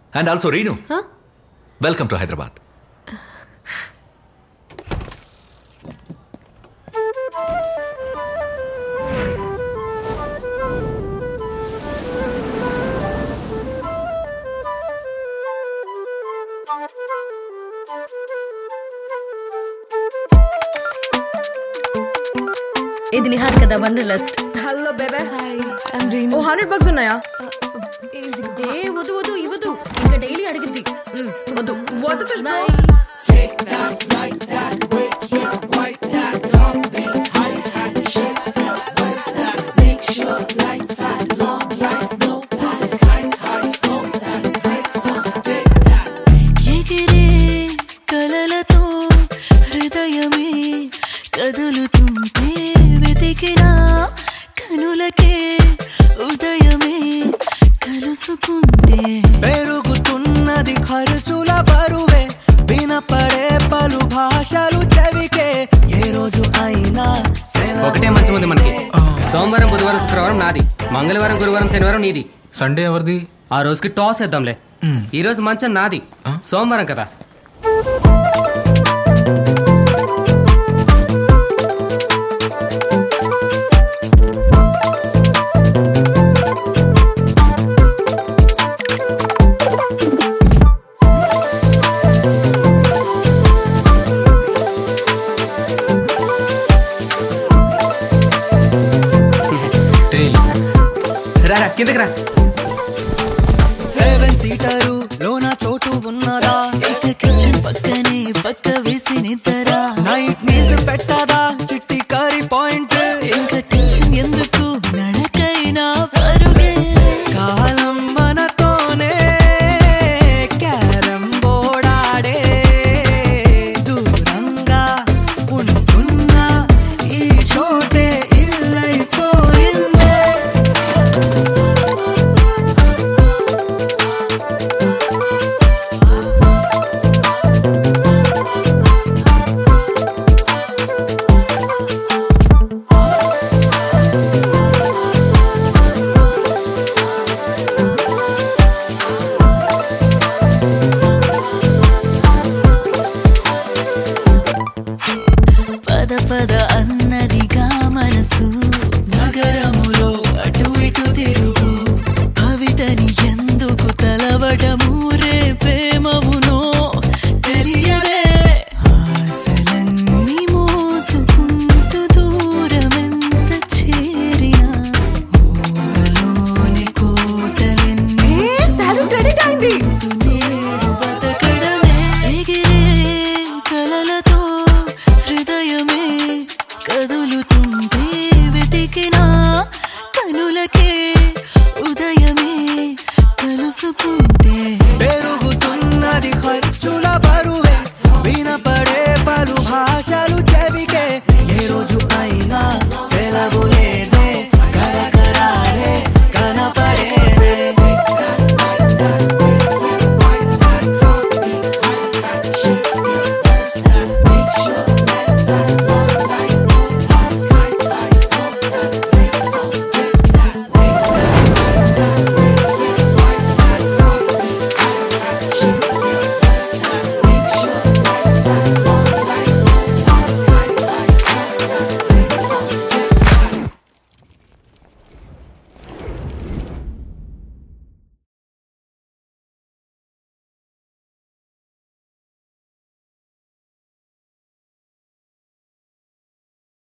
And also Reenu welcome to Hyderabad ఇది నిహార్ కదా wanderlust hello బేబే హాయ్ ఐమ్ రీను ఓ హండ్రెడ్ బగ్స్ ఉన్నాయా ఏ వద్దు వద్దు ఇవ్వదు ఇంకా డైలీ అడిగింది మ్, వద్దు వాట్ ద ఫిష్ బాయ్ ఎగిరే కలలతో హృదయమే కదులుతుంటే వెతికిన కనులకే ఉదయమే కలుసుకుంటే పెరుగుతున్నది ఖర్చుల బరువే వినపడే పలు భాషలు చెవికే ఏ రోజు అయినా సెలవు ఒకటే మంచం ఉంది మనకి సోమవారం బుధవారం శుక్రవారం నాది మంగళవారం గురువారం శనివారం నీది సండే ఎవరిది ఆ రోజుకి టాస్ వేద్దాంలే ఈ రోజు మంచం నాది సోమవారం కదా టైల్ రా రా, కిందకి రా సెవెన్ సీటరు లోన చోటు ఉన్నదా ఇక కిచెన్ పక్కనే పక్క వేసి నిద్దరా నైట్ మీల్స్ పెట్టదా చిట్టి కర్రీ పాయింట్ ఇంకా కిచెన్ ఎందుకు నడకైనా పరుగే కాలం మనతోనే క్యారం బోర్డాడే దూరంగా ఉంటున్న ఈ చోటే ఇల్లైపోయిందే పద పద అన్నదిగా మనసు నగరములో అటు ఇటు తిరుగు భవితని ఎందుకు తలవటము రేపేమవునో తెలియదే ఆశలన్నీ మోసుకుంటూ దూరమెంత చేరినా ఊహలోని కోటలెన్ని salad ready అయింది. చూసుకుంటూ నేను బతకడమే ఎగిరే కలలతో హృదయమే కదులుతుంటే వెతికిన కనులకే ఉదయమే కలుసుకుంటే